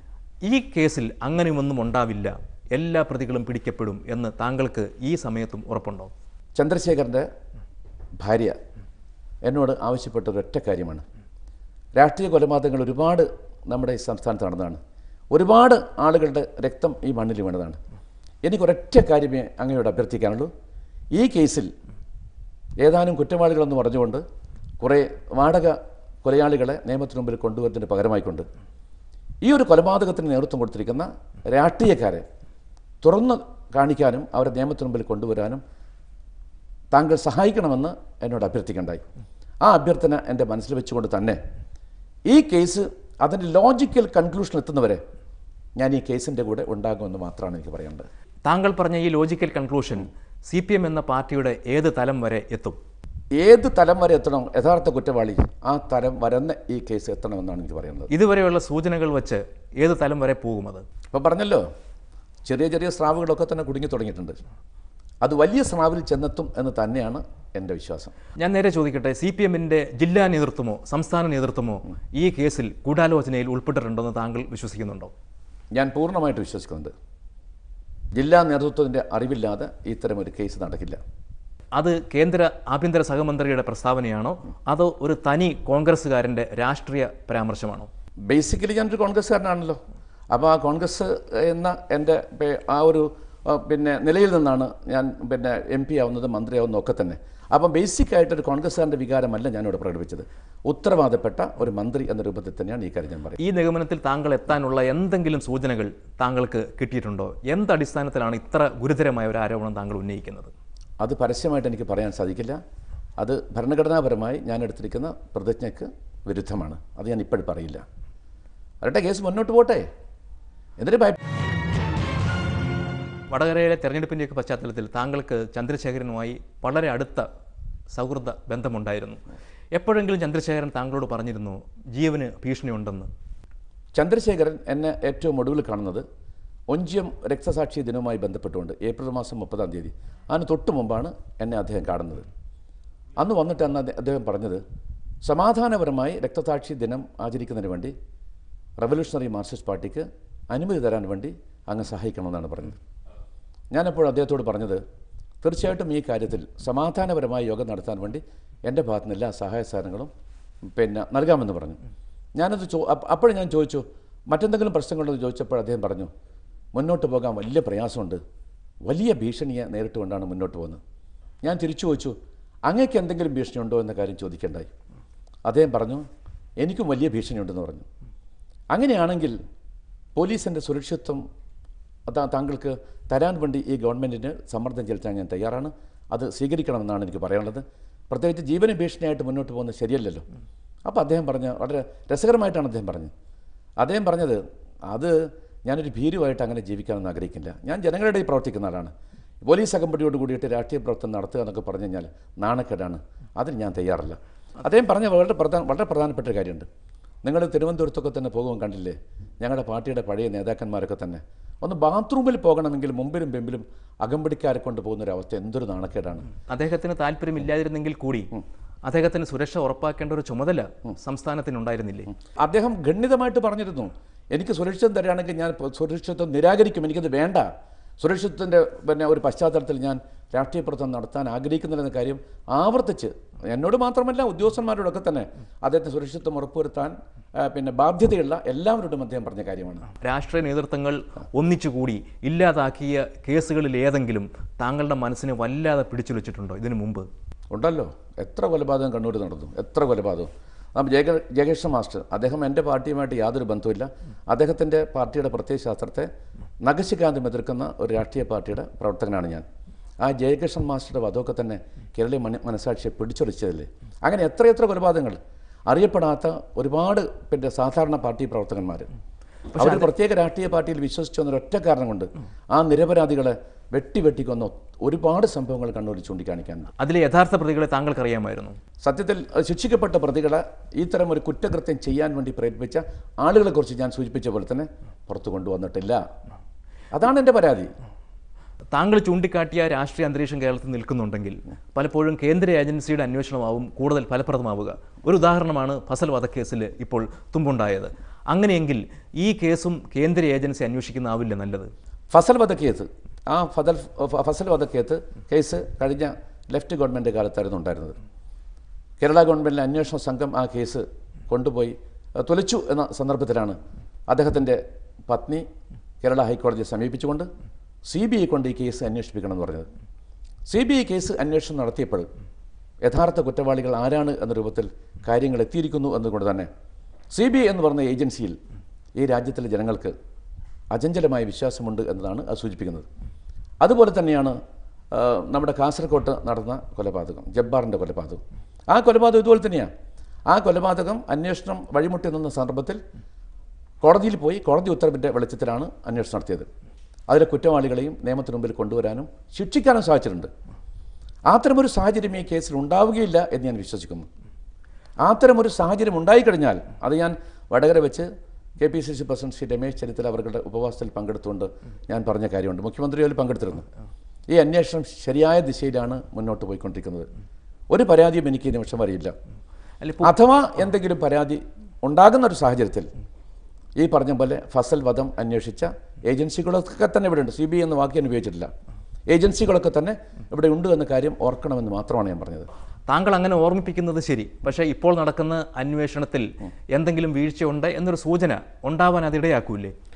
ഈ കേസിൽ അങ്ങനെയൊന്നും ഉണ്ടാവില്ല എല്ലാ പ്രതികളും പിടിക്കപ്പെടും എന്ന് താങ്കൾക്ക് ഈ സമയത്തും ഉറപ്പുണ്ടോ ചന്ദ്രശേഖരൻ്റെ ഭാര്യ എന്നോട് ആവശ്യപ്പെട്ട ഒരൊറ്റ കാര്യമാണ് രാഷ്ട്രീയ കൊലപാതകങ്ങൾ ഒരുപാട് നമ്മുടെ ഈ സംസ്ഥാനത്ത് നടന്നതാണ് ഒരുപാട് ആളുകളുടെ രക്തം ഈ മണ്ണിൽ വീണതാണ് എനിക്കൊരൊറ്റ കാര്യമേ അങ്ങയോട് അഭ്യർത്ഥിക്കാനുള്ളൂ ഈ കേസിൽ ഏതാനും കുറ്റവാളികളെന്ന് പറഞ്ഞുകൊണ്ട് കുറേ വാടക കൊലയാളികളെ നിയമത്തിന് മുമ്പിൽ കൊണ്ടുവരുന്നതിന് പകരമായിക്കൊണ്ട് ഈ ഒരു കൊലപാതകത്തിന് നേതൃത്വം കൊടുത്തിരിക്കുന്ന രാഷ്ട്രീയക്കാരെ തുറന്ന് കാണിക്കാനും അവരെ നിയമത്തിന് മുമ്പിൽ കൊണ്ടുവരാനും താങ്കൾ സഹായിക്കണമെന്ന് എന്നോട് അഭ്യർത്ഥിക്കണ്ടായി ആ അഭ്യർത്ഥന എൻ്റെ മനസ്സിൽ വെച്ചുകൊണ്ട് തന്നെ ഈ കേസ് അതിൻ്റെ ലോജിക്കൽ കൺക്ലൂഷൻ എത്തുന്നവരെ ഞാൻ ഈ കേസിൻ്റെ കൂടെ ഉണ്ടാകുമെന്ന് മാത്രമാണ് എനിക്ക് പറയേണ്ടത് താങ്കൾ പറഞ്ഞ ഈ logical conclusion C P M എന്ന പാർട്ടിയുടെ ഏത് തലം വരെ എത്തും ഏത് തലം വരെ എത്തണം യഥാർത്ഥ കുറ്റവാളി ആ തലം വരുന്ന ഈ കേസ് എത്തണമെന്നാണ് എനിക്ക് പറയുന്നത് ഇതുവരെയുള്ള സൂചനകൾ വെച്ച് ഏത് തലം വരെ പോകും അത് ഇപ്പം പറഞ്ഞല്ലോ ചെറിയ ചെറിയ സ്രാവുകളൊക്കെ തന്നെ കുടുങ്ങി തുടങ്ങിയിട്ടുണ്ട് അത് വലിയ സ്രാവിൽ ചെന്നെത്തും എന്ന് തന്നെയാണ് എൻ്റെ വിശ്വാസം ഞാൻ നേരെ ചോദിക്കട്ടെ സി പി എമ്മിൻ്റെ ജില്ലാ നേതൃത്വമോ സംസ്ഥാന നേതൃത്വമോ ഈ കേസിൽ ഗൂഢാലോചനയിൽ ഉൾപ്പെട്ടിട്ടുണ്ടെന്ന് താങ്കൾ വിശ്വസിക്കുന്നുണ്ടോ ഞാൻ പൂർണ്ണമായിട്ട് വിശ്വസിക്കുന്നുണ്ട് ജില്ലാ നേതൃത്വത്തിൻ്റെ അറിവില്ലാതെ ഇത്തരം ഒരു കേസ് നടക്കില്ല അത് കേന്ദ്ര ആഭ്യന്തര സഹമന്ത്രിയുടെ പ്രസ്താവനയാണോ അതോ ഒരു തനി കോൺഗ്രസ്സുകാരൻ്റെ രാഷ്ട്രീയ പരാമർശമാണോ ബേസിക്കലി ഞാനൊരു കോൺഗ്രസ്സുകാരനാണല്ലോ അപ്പോൾ ആ കോൺഗ്രസ് എന്ന എൻ്റെ പേ- ആ ഒരു ആ, പിന്നെ നിലയിൽ നിന്നാണ് ഞാൻ പിന്നെ എം പി ആവുന്നത് മന്ത്രിയാവുന്നതും ഒക്കെ തന്നെ അപ്പം ബേസിക് ആയിട്ടൊരു കോൺഗ്രസ്സുകാരൻ്റെ വികാരമല്ല ഞാനിവിടെ പ്രകടിപ്പിച്ചത് ഉത്തരവാദപ്പെട്ട ഒരു മന്ത്രി എന്ന രൂപത്തിൽ തന്നെയാണ് ഈ കാര്യം ഞാൻ പറയുന്നത് ഈ നിഗമനത്തിൽ താങ്കൾ എത്താനുള്ള എന്തെങ്കിലും സൂചനകൾ താങ്കൾക്ക് കിട്ടിയിട്ടുണ്ടോ എന്ത് അടിസ്ഥാനത്തിലാണ് ഇത്ര ഗുരുതരമായ ഒരു ആരോപണം താങ്കൾ ഉന്നയിക്കുന്നത് അത് പരസ്യമായിട്ട് എനിക്ക് പറയാൻ സാധിക്കില്ല അത് ഭരണഘടനാപരമായി ഞാൻ എടുത്തിരിക്കുന്ന പ്രതിജ്ഞയ്ക്ക് വിരുദ്ധമാണ് അത് ഞാൻ ഇപ്പോഴും പറയില്ല അവരുടെ കേസ് മുന്നോട്ട് പോട്ടെ എന്തിനു ഭയ വടകരയിലെ തെരഞ്ഞെടുപ്പിൻ്റെയൊക്കെ പശ്ചാത്തലത്തിൽ താങ്കൾക്ക് ചന്ദ്രശേഖരനുമായി വളരെ അടുത്ത സൗഹൃദ ബന്ധമുണ്ടായിരുന്നു എപ്പോഴെങ്കിലും ചന്ദ്രശേഖരൻ താങ്കളോട് പറഞ്ഞിരുന്നു ജീവന് ഭീഷണിയുണ്ടെന്ന് ചന്ദ്രശേഖരൻ എന്നെ ഏറ്റവും ഒടുവിൽ കാണുന്നത് ഒഞ്ചിയം രക്തസാക്ഷി ദിനവുമായി ബന്ധപ്പെട്ടുകൊണ്ട് ഏപ്രിൽ മാസം മുപ്പതാം തീയതി അതിന് തൊട്ട് മുമ്പാണ് എന്നെ അദ്ദേഹം കാണുന്നത് അന്ന് വന്നിട്ട് അന്ന് അദ്ദേ- അദ്ദേഹം പറഞ്ഞത് സമാധാനപരമായി രക്തസാക്ഷി ദിനം ആചരിക്കുന്നതിന് വേണ്ടി റവല്യൂഷണറി മാർക്സിസ്റ്റ് പാർട്ടിക്ക് അനുമതി തരാൻ വേണ്ടി അങ്ങ് സഹായിക്കണമെന്നാണ് പറഞ്ഞത് ഞാനപ്പോൾ അദ്ദേഹത്തോട് പറഞ്ഞത് തീർച്ചയായിട്ടും ഈ കാര്യത്തിൽ സമാധാനപരമായി യോഗം നടത്താൻ വേണ്ടി എൻ്റെ ഭാഗത്തു നിന്ന് എല്ലാ സഹായ സഹകരണങ്ങളും പിന്നെ നൽകാമെന്ന് പറഞ്ഞു ഞാനത് ചോ അപ്പോഴും ഞാൻ ചോദിച്ചു മറ്റെന്തെങ്കിലും പ്രശ്നങ്ങളുണ്ടോ എന്ന് ചോദിച്ചപ്പോൾ അദ്ദേഹം പറഞ്ഞു മുന്നോട്ട് പോകാൻ വലിയ പ്രയാസമുണ്ട് വലിയ ഭീഷണിയെ നേരിട്ടുകൊണ്ടാണ് മുന്നോട്ട് പോകുന്നത് ഞാൻ തിരിച്ചു ചോദിച്ചു അങ്ങേക്ക് എന്തെങ്കിലും ഭീഷണിയുണ്ടോ എന്ന കാര്യം ചോദിക്കേണ്ടായി അദ്ദേഹം പറഞ്ഞു എനിക്കും വലിയ ഭീഷണിയുണ്ടെന്ന് പറഞ്ഞു അങ്ങനെയാണെങ്കിൽ പോലീസിൻ്റെ സുരക്ഷിതത്വം അതാ താങ്കൾക്ക് തരാൻ വേണ്ടി ഈ ഗവൺമെൻറ്റിന് സമ്മർദ്ദം ചെലുത്താൻ ഞാൻ തയ്യാറാണ് അത് സ്വീകരിക്കണമെന്നാണ് എനിക്ക് പറയാനുള്ളത് പ്രത്യേകിച്ച് ജീവന ഭീഷണിയായിട്ട് മുന്നോട്ട് പോകുന്നത് ശരിയല്ലല്ലോ അപ്പോൾ അദ്ദേഹം പറഞ്ഞ വളരെ രസകരമായിട്ടാണ് അദ്ദേഹം പറഞ്ഞത് അദ്ദേഹം പറഞ്ഞത് അത് ഞാനൊരു ഭീരുവായിട്ട് അങ്ങനെ ജീവിക്കാനൊന്നും ആഗ്രഹിക്കില്ല ഞാൻ ജനങ്ങളുടെ ഇടയിൽ പ്രവർത്തിക്കുന്ന ആളാണ് പോലീസ് അകമ്പടിയോട് കൂടിയിട്ട് രാഷ്ട്രീയ പ്രവർത്തനം നടത്തുക എന്നൊക്കെ പറഞ്ഞു കഴിഞ്ഞാൽ നാണക്കേടാണ് അതിന് ഞാൻ തയ്യാറല്ല അദ്ദേഹം പറഞ്ഞ വളരെ പ്രധാന വളരെ പ്രധാനപ്പെട്ട ഒരു കാര്യമുണ്ട് നിങ്ങൾ തിരുവനന്തപുരത്തൊക്കെ തന്നെ പോകുമ്പോൾ കണ്ടില്ലേ ഞങ്ങളുടെ പാർട്ടിയുടെ പഴയ നേതാക്കന്മാരൊക്കെ തന്നെ ഒന്ന് ബാത്റൂമിൽ പോകണമെങ്കിൽ മുമ്പിലും പെമ്പിലും അകമ്പടിക്കാരെ കൊണ്ട് പോകുന്ന ഒരു അവസ്ഥ എന്തൊരു നാണക്കേടാണ് അദ്ദേഹത്തിന് താല്പര്യമില്ലാതിരുന്നെങ്കിൽ കൂടി അദ്ദേഹത്തിന് സുരക്ഷ ഉറപ്പാക്കേണ്ട ഒരു ചുമതല സംസ്ഥാനത്തിനുണ്ടായിരുന്നില്ലേ അദ്ദേഹം ഗണ്യതമായിട്ട് പറഞ്ഞിരുന്നു എനിക്ക് സുരക്ഷിതം തരികയാണെങ്കിൽ ഞാൻ പ- സുരക്ഷിതത്വം നിരാകരിക്കും എനിക്കത് വേണ്ട സുരക്ഷിതത്വത്തിൻ്റെ പിന്നെ ഒരു പശ്ചാത്തലത്തിൽ ഞാൻ രാഷ്ട്രീയ പ്രവർത്തനം നടത്താൻ ആഗ്രഹിക്കുന്നില്ലെന്ന കാര്യം ആവർത്തിച്ച് എന്നോട് മാത്രമല്ല ഉദ്യോഗസ്ഥന്മാരോടൊക്കെ തന്നെ അദ്ദേഹത്തിന് സുരക്ഷിതത്വം ഉറപ്പുവരുത്താൻ ആ, പിന്നെ ബാധ്യതയുള്ള എല്ലാവരോടും അദ്ദേഹം പറഞ്ഞ കാര്യമാണ് രാഷ്ട്രീയ നേതൃത്വങ്ങൾ ഒന്നിച്ചുകൂടി ഇല്ലാതാക്കിയ കേസുകളിൽ ഏതെങ്കിലും താങ്കളുടെ മനസ്സിനെ വല്ലാതെ പിടിച്ചുലച്ചിട്ടുണ്ടോ ഇതിനു മുമ്പ് ഉണ്ടല്ലോ എത്ര കൊലപാതകം കണ്ണൂർ നടന്നു എത്ര കൊലപാതകം നാം ജയക ജയകൃഷ്ണ മാസ്റ്റർ അദ്ദേഹം എൻ്റെ പാർട്ടിയുമായിട്ട് യാതൊരു ബന്ധവുമില്ല അദ്ദേഹത്തിൻ്റെ പാർട്ടിയുടെ പ്രത്യയശാസ്ത്രത്തെ നഖശികാന്തം എതിർക്കുന്ന ഒരു രാഷ്ട്രീയ പാർട്ടിയുടെ പ്രവർത്തകനാണ് ഞാൻ ആ ജയകൃഷ്ണൻ മാസ്റ്ററുടെ വധമൊക്കെ തന്നെ കേരളീയ മന മനസാക്ഷിയെ പിടിച്ചൊളിച്ചതല്ലേ അങ്ങനെ എത്രയെത്ര കൊലപാതകങ്ങൾ അറിയപ്പെടാത്ത ഒരുപാട് പിന്നെ സാധാരണ പാർട്ടി പ്രവർത്തകന്മാർ അവർ പ്രത്യേക രാഷ്ട്രീയ പാർട്ടിയിൽ വിശ്വസിച്ചു എന്നൊരൊറ്റ കാരണം കൊണ്ട് ആ നിരപരാധികളെ വെട്ടി വെട്ടിക്കൊന്ന ഒരുപാട് സംഭവങ്ങൾ കണ്ണൂരിൽ ചൂണ്ടിക്കാണിക്കാനുണ്ട് അതിലെ യഥാർത്ഥ പ്രതികളെ താങ്കൾക്ക് അറിയാമായിരുന്നു സത്യത്തിൽ അഹ് ശിക്ഷിക്കപ്പെട്ട പ്രതികളെ ഇത്തരം ഒരു കുറ്റകൃത്യം ചെയ്യാൻ വേണ്ടി പ്രേരിപ്പിച്ച ആളുകളെക്കുറിച്ച് ഞാൻ സൂചിപ്പിച്ച പോലെ തന്നെ പുറത്തു കൊണ്ടുവന്നിട്ടില്ല അതാണ് എൻ്റെ പരാതി താങ്കൾ ചൂണ്ടിക്കാട്ടിയ രാഷ്ട്രീയ അന്തരീക്ഷം കേരളത്തിൽ നിൽക്കുന്നുണ്ടെങ്കിൽ പലപ്പോഴും കേന്ദ്ര ഏജൻസിയുടെ അന്വേഷണമാവും കൂടുതൽ ഫലപ്രദമാവുക ഒരു ഉദാഹരണമാണ് ഫസൽ വധക്കേസിൽ ഇപ്പോൾ തുമ്പുണ്ടായത് അങ്ങനെയെങ്കിൽ ഈ കേസും കേന്ദ്ര ഏജൻസി അന്വേഷിക്കുന്നതാവില്ല നല്ലത് ഫസൽ വധക്കേസ് ആ ഫതൽ ഫ- ഫസൽ വധക്കേസ് കേസ് കഴിഞ്ഞ ലെഫ്റ്റ് ഗവൺമെൻറ് കാലത്തായിരുന്നു ഉണ്ടായിരുന്നത് കേരള ഗവൺമെൻറ്റിലെ അന്വേഷണ സംഘം ആ കേസ് കൊണ്ടുപോയി അഹ് തുലച്ചു എന്ന സന്ദർഭത്തിലാണ് അദ്ദേഹത്തിൻ്റെ പത്നി കേരള ഹൈക്കോടതിയെ സമീപിച്ചുകൊണ്ട് സി ബി ഐ കൊണ്ട് ഈ കേസ് അന്വേഷിപ്പിക്കണം എന്ന് പറഞ്ഞത് സി ബി ഐ കേസ് അന്വേഷണം നടത്തിയപ്പോൾ യഥാർത്ഥ കുറ്റവാളികൾ ആരാണ് എന്ന രൂപത്തിൽ കാര്യങ്ങൾ എത്തിയിരിക്കുന്നു എന്നുകൊണ്ട് തന്നെ സി ബി ഐ എന്ന് പറഞ്ഞ ഏജൻസിയിൽ ഈ രാജ്യത്തിലെ ജനങ്ങൾക്ക് അചഞ്ചലമായ വിശ്വാസമുണ്ട് എന്നതാണ് അത് സൂചിപ്പിക്കുന്നത് അതുപോലെ തന്നെയാണ് ആ, നമ്മുടെ കാസർകോട്ട് നടന്ന കൊലപാതകം ജബ്ബാറിൻ്റെ കൊലപാതകം ആ കൊലപാതകം ഇതുപോലെ തന്നെയാണ് ആ കൊലപാതകം അന്വേഷണം വഴിമുട്ടി നിന്ന സന്ദർഭത്തിൽ കോടതിയിൽ പോയി കോടതി ഉത്തരവിൻ്റെ വെളിച്ചത്തിലാണ് അന്വേഷണം നടത്തിയത് അതിലെ കുറ്റവാളികളെയും നിയമത്തിന് മുമ്പിൽ കൊണ്ടുവരാനും ശിക്ഷിക്കാനും സാധിച്ചിട്ടുണ്ട് അത്തരമൊരു സാഹചര്യം ഈ കേസിൽ ഉണ്ടാവുകയില്ല എന്ന് ഞാൻ വിശ്വസിക്കുന്നു അത്തരമൊരു സാഹചര്യം ഉണ്ടായിക്കഴിഞ്ഞാൽ അത് ഞാൻ വടകര വെച്ച് K P C C president Shri Ramesh Chennithala അവരുടെ ഉപവാസത്തിൽ പങ്കെടുത്തുകൊണ്ട് ഞാൻ പറഞ്ഞ കാര്യമുണ്ട് മുഖ്യമന്ത്രി അതിൽ പങ്കെടുത്തിരുന്നു ഈ അന്വേഷണം ശരിയായ ദിശയിലാണ് മുന്നോട്ട് പോയിക്കൊണ്ടിരിക്കുന്നത് ഒരു പരാതിയും എനിക്ക് ഈ നിമിഷം വരെയില്ല അല്ല അഥവാ എന്തെങ്കിലും പരാതി ഉണ്ടാകുന്ന ഒരു സാഹചര്യത്തിൽ ഈ പറഞ്ഞ പോലെ ഫസൽ വധം അന്വേഷിച്ച ഏജൻസികളൊക്കെ തന്നെ ഇവിടെ ഉണ്ട് സി ബി ഐ എന്ന വാക്ക് ഞാൻ ഉപയോഗിച്ചിട്ടില്ല ഏജൻസികളൊക്കെ തന്നെ ഇവിടെ ഉണ്ട് എന്ന കാര്യം ഓർക്കണമെന്ന് മാത്രമാണ് ഞാൻ പറഞ്ഞത് താങ്കൾ അങ്ങനെ ഓർമ്മിപ്പിക്കുന്നത് ശരി പക്ഷേ ഇപ്പോൾ നടക്കുന്ന അന്വേഷണത്തിൽ എന്തെങ്കിലും വീഴ്ചയുണ്ട് എന്നൊരു സൂചന ഉണ്ടാവാൻ അതിടയാക്കൂലേ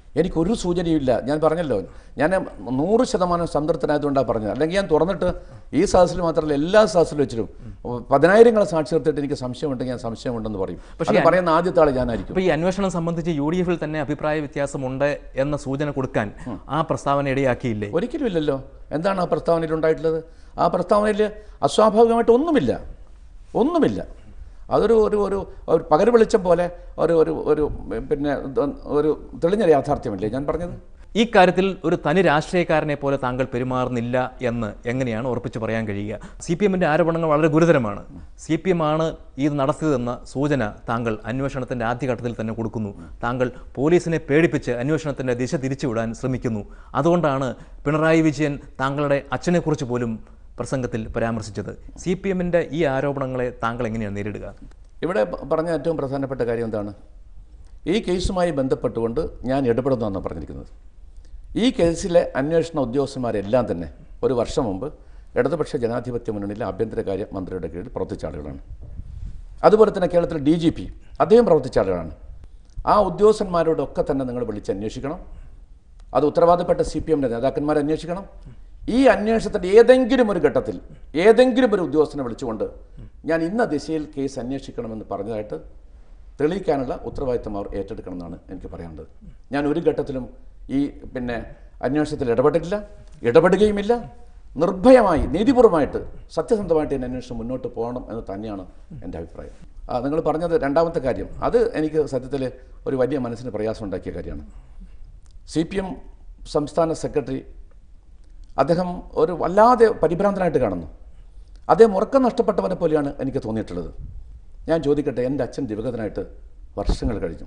എനിക്കൊരു സൂചനയുമില്ല ഞാൻ പറഞ്ഞല്ലോ ഞാൻ നൂറ് ശതമാനം സംതൃപ്തനായതുകൊണ്ടാണ് പറഞ്ഞത് അല്ലെങ്കിൽ ഞാൻ തുറന്നിട്ട് ഈ സദസ്സിൽ മാത്രമല്ല എല്ലാ സദസ്സിലും വെച്ചിട്ടും പതിനായിരങ്ങളെ സാക്ഷി നിർത്തിയിട്ട് എനിക്ക് സംശയമുണ്ടെങ്കിൽ ഞാൻ സംശയമുണ്ടെന്ന് പറയും അത് പറയുന്ന ആദ്യത്തെ ആൾ ഞാനായിരിക്കും അപ്പോൾ ഈ അന്വേഷണം സംബന്ധിച്ച് യു ഡി എഫിൽ തന്നെ അഭിപ്രായ വ്യത്യാസമുണ്ട് എന്ന സൂചന കൊടുക്കാൻ ആ പ്രസ്താവന ഇടയാക്കിയില്ലേ ഒരിക്കലും ഇല്ലല്ലോ എന്താണ് ആ പ്രസ്താവനയിൽ ഉണ്ടായിട്ടുള്ളത് ആ പ്രസ്താവനയിൽ അസ്വാഭാവികമായിട്ട് ഒന്നുമില്ല ഒന്നുമില്ല അതൊരു ഒരു ഒരു ഒരു പകൽ വെളിച്ചം പോലെ ഒരു ഒരു ഒരു പിന്നെ ഒരു തെളിഞ്ഞ യാഥാർത്ഥ്യമല്ലേ ഞാൻ പറഞ്ഞത് ഈ കാര്യത്തിൽ ഒരു തനി രാഷ്ട്രീയക്കാരനെ പോലെ താങ്കൾ പെരുമാറുന്നില്ല എന്ന് എങ്ങനെയാണ് ഉറപ്പിച്ചു പറയാൻ കഴിയുക സി പി എമ്മിൻ്റെ ആരോപണങ്ങൾ വളരെ ഗുരുതരമാണ് സി പി എം ആണ് ഇത് നടത്തിയതെന്ന സൂചന താങ്കൾ അന്വേഷണത്തിൻ്റെ ആദ്യഘട്ടത്തിൽ തന്നെ കൊടുക്കുന്നു താങ്കൾ പോലീസിനെ പേടിപ്പിച്ച് അന്വേഷണത്തിൻ്റെ ദിശ തിരിച്ചുവിടാൻ ശ്രമിക്കുന്നു അതുകൊണ്ടാണ് പിണറായി വിജയൻ താങ്കളുടെ അച്ഛനെക്കുറിച്ച് പോലും പ്രസംഗത്തിൽ പരാമർശിച്ചത് സി പി എമ്മിൻ്റെ ഈ ആരോപണങ്ങളെ താങ്കൾ എങ്ങനെയാണ് നേരിടുക ഇവിടെ പ- പറഞ്ഞ ഏറ്റവും പ്രധാനപ്പെട്ട കാര്യം എന്താണ് ഈ കേസുമായി ബന്ധപ്പെട്ടുകൊണ്ട് ഞാൻ ഇടപെടുന്നതെന്നാണ് പറഞ്ഞിരിക്കുന്നത് ഈ കേസിലെ അന്വേഷണ ഉദ്യോഗസ്ഥന്മാരെല്ലാം തന്നെ ഒരു വർഷം മുമ്പ് ഇടതുപക്ഷ ജനാധിപത്യ മുന്നണിയിലെ ആഭ്യന്തരകാര്യ മന്ത്രിയുടെ കീഴിൽ പ്രവർത്തിച്ച ആളുകളാണ് അതുപോലെ തന്നെ കേരളത്തിലെ ഡി ജി പി അദ്ദേഹം പ്രവർത്തിച്ച ആളുകളാണ് ആ ഉദ്യോഗസ്ഥന്മാരോടൊക്കെ തന്നെ നിങ്ങൾ വിളിച്ച് അന്വേഷിക്കണം അത് ഉത്തരവാദപ്പെട്ട സി പി എമ്മിൻ്റെ നേതാക്കന്മാരെ അന്വേഷിക്കണം ഈ അന്വേഷണത്തിൻ്റെ ഏതെങ്കിലും ഒരു ഘട്ടത്തിൽ ഏതെങ്കിലും ഒരു ഉദ്യോഗസ്ഥനെ വിളിച്ചുകൊണ്ട് ഞാൻ ഇന്ന ദിശയിൽ കേസ് അന്വേഷിക്കണമെന്ന് പറഞ്ഞതായിട്ട് തെളിയിക്കാനുള്ള ഉത്തരവാദിത്തം അവർ ഏറ്റെടുക്കണമെന്നാണ് എനിക്ക് പറയാനുള്ളത് ഞാൻ ഒരു ഘട്ടത്തിലും ഈ പിന്നെ അന്വേഷണത്തിൽ ഇടപെട്ടിട്ടില്ല ഇടപെടുകയുമില്ല നിർഭയമായി നീതിപൂർവമായിട്ട് സത്യസന്ധമായിട്ട് ഈ അന്വേഷണം മുന്നോട്ട് പോകണം എന്ന് തന്നെയാണ് എൻ്റെ അഭിപ്രായം ആ, നിങ്ങൾ പറഞ്ഞത് രണ്ടാമത്തെ കാര്യം അത് എനിക്ക് സത്യത്തിൽ ഒരു വലിയ മനസ്സിന് പ്രയാസം ഉണ്ടാക്കിയ കാര്യമാണ് സി പി എം സംസ്ഥാന സെക്രട്ടറി അദ്ദേഹം ഒരു വല്ലാതെ പരിഭ്രാന്തനായിട്ട് കാണുന്നു അദ്ദേഹം ഉറക്കം നഷ്ടപ്പെട്ടവനെ പോലെയാണ് എനിക്ക് തോന്നിയിട്ടുള്ളത് ഞാൻ ചോദിക്കട്ടെ എൻ്റെ അച്ഛൻ ദിവഗതനായിട്ട് വർഷങ്ങൾ കഴിഞ്ഞു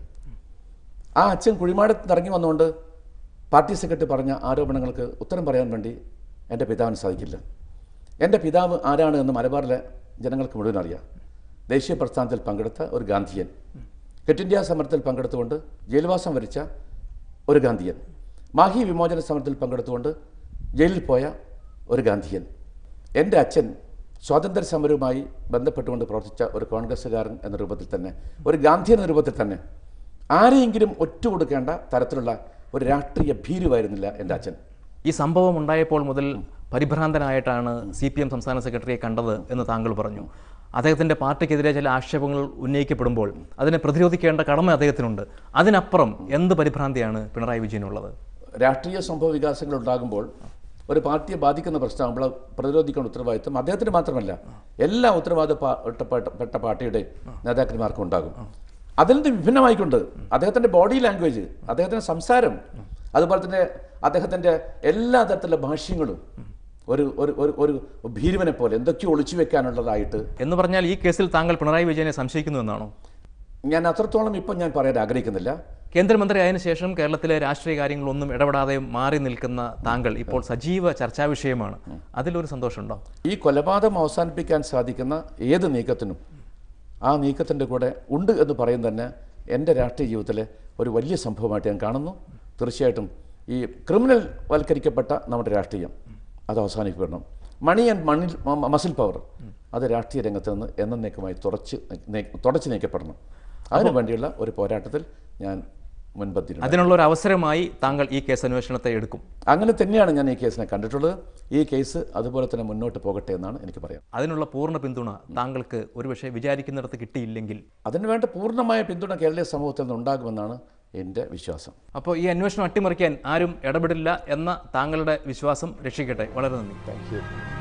ആ അച്ഛൻ കുഴിമാടത്ത് ഇറങ്ങി വന്നുകൊണ്ട് പാർട്ടി സെക്രട്ടറി പറഞ്ഞ ആരോപണങ്ങൾക്ക് ഉത്തരം പറയാൻ വേണ്ടി എൻ്റെ പിതാവിന് സാധിക്കില്ല എൻ്റെ പിതാവ് ആരാണ് എന്ന് മലബാറിലെ ജനങ്ങൾക്ക് മുഴുവൻ അറിയാം ദേശീയ പ്രസ്ഥാനത്തിൽ പങ്കെടുത്ത ഒരു ഗാന്ധിയൻ ക്വിറ്റ് ഇന്ത്യ സമരത്തിൽ പങ്കെടുത്തുകൊണ്ട് ജയിൽവാസം വരിച്ച ഒരു ഗാന്ധിയൻ മാഹി വിമോചന സമരത്തിൽ പങ്കെടുത്തുകൊണ്ട് ജയിലിൽ പോയ ഒരു ഗാന്ധിയൻ എൻ്റെ അച്ഛൻ സ്വാതന്ത്ര്യ സമരവുമായി ബന്ധപ്പെട്ടുകൊണ്ട് പ്രവർത്തിച്ച ഒരു കോൺഗ്രസ്സുകാരൻ എന്ന രൂപത്തിൽ തന്നെ ഒരു ഗാന്ധി എന്ന രൂപത്തിൽ തന്നെ ആരെയെങ്കിലും ഒറ്റുകൊടുക്കേണ്ട തരത്തിലുള്ള ഒരു രാഷ്ട്രീയ ഭീരുവായിരുന്നില്ല എൻ്റെ അച്ഛൻ ഈ സംഭവം ഉണ്ടായപ്പോൾ മുതൽ പരിഭ്രാന്തനായിട്ടാണ് സി പി എം സംസ്ഥാന സെക്രട്ടറിയെ കണ്ടത് എന്ന് താങ്കൾ പറഞ്ഞു അദ്ദേഹത്തിൻ്റെ പാർട്ടിക്കെതിരെ ചില ആക്ഷേപങ്ങൾ ഉന്നയിക്കപ്പെടുമ്പോൾ അതിനെ പ്രതിരോധിക്കേണ്ട കടമ അദ്ദേഹത്തിനുണ്ട് അതിനപ്പുറം എന്ത് പരിഭ്രാന്തിയാണ് പിണറായി വിജയനുള്ളത് രാഷ്ട്രീയ സംഭവ വികാസങ്ങൾ ഉണ്ടാകുമ്പോൾ ഒരു പാർട്ടിയെ ബാധിക്കുന്ന പ്രശ്നമാകുമ്പോൾ അത് പ്രതിരോധിക്കേണ്ട ഉത്തരവാദിത്വം അദ്ദേഹത്തിന് മാത്രമല്ല എല്ലാ ഉത്തരവാദിത്തപ്പെട്ട പാർട്ടിയുടെ നേതാക്കന്മാർക്കും ഉണ്ടാകും അതിൽ നിന്ന് വിഭിന്നമായിക്കൊണ്ട് അദ്ദേഹത്തിൻ്റെ ബോഡി ലാംഗ്വേജ് അദ്ദേഹത്തിൻ്റെ സംസാരം അതുപോലെ തന്നെ അദ്ദേഹത്തിൻ്റെ എല്ലാ തരത്തിലുള്ള ഭാഷ്യങ്ങളും ഒരു ഒരു ഒരു ഒരു ഭീരുവനെ പോലെ എന്തൊക്കെയോ ഒളിച്ചു വെക്കാനുള്ളതായിട്ട് എന്ന് പറഞ്ഞാൽ ഈ കേസിൽ താങ്കൾ പിണറായി വിജയനെ സംശയിക്കുന്നു എന്നാണോ ഞാൻ അത്രത്തോളം ഇപ്പം ഞാൻ പറയാൻ ആഗ്രഹിക്കുന്നില്ല കേന്ദ്രമന്ത്രി ആയതിനു ശേഷം കേരളത്തിലെ രാഷ്ട്രീയ കാര്യങ്ങളൊന്നും ഇടപെടാതെ മാറി നിൽക്കുന്ന താങ്കൾ ഇപ്പോൾ സജീവ ചർച്ചാ വിഷയമാണ് അതിലൊരു സന്തോഷമുണ്ടോ ഈ കൊലപാതകം അവസാനിപ്പിക്കാൻ സാധിക്കുന്ന ഏത് നീക്കത്തിനും ആ നീക്കത്തിൻ്റെ കൂടെ ഉണ്ട് എന്ന് പറയും തന്നെ എൻ്റെ രാഷ്ട്രീയ ജീവിതത്തിലെ ഒരു വലിയ സംഭവമായിട്ട് ഞാൻ കാണുന്നു തീർച്ചയായിട്ടും ഈ ക്രിമിനൽ വൽക്കരിക്കപ്പെട്ട നമ്മുടെ രാഷ്ട്രീയം അത് അവസാനിക്കപ്പെടണം മണി ആൻഡ് മണിൽ മസിൽ പവർ അത് രാഷ്ട്രീയ രംഗത്ത് നിന്ന് എന്നേക്കുമായി തുടച്ച് നീ- തുടച്ച് നീക്കപ്പെടണം അതിനു വേണ്ടിയുള്ള ഒരു പോരാട്ടത്തിൽ ഞാൻ മുൻപന്തിയിലുണ്ട് അതിനുള്ള ഒരു അവസരമായി താങ്കൾ ഈ കേസ് അന്വേഷണത്തെ എടുക്കും അങ്ങനെ തന്നെയാണ് ഞാൻ ഈ കേസിനെ കണ്ടിട്ടുള്ളത് ഈ കേസ് അതുപോലെ തന്നെ മുന്നോട്ട് പോകട്ടെ എന്നാണ് എനിക്ക് പറയാം അതിനുള്ള പൂർണ്ണ പിന്തുണ താങ്കൾക്ക് ഒരുപക്ഷെ വിചാരിക്കുന്നിടത്ത് കിട്ടിയില്ലെങ്കിൽ അതിനുവേണ്ട പൂർണ്ണമായ പിന്തുണ കേരളീയ സമൂഹത്തിൽ നിന്നുണ്ടാകുമെന്നാണ് എൻ്റെ വിശ്വാസം അപ്പോൾ ഈ അന്വേഷണം അട്ടിമറിക്കാൻ ആരും ഇടപെടില്ല എന്ന താങ്കളുടെ വിശ്വാസം രക്ഷിക്കട്ടെ വളരെ നന്ദി താങ്ക് യു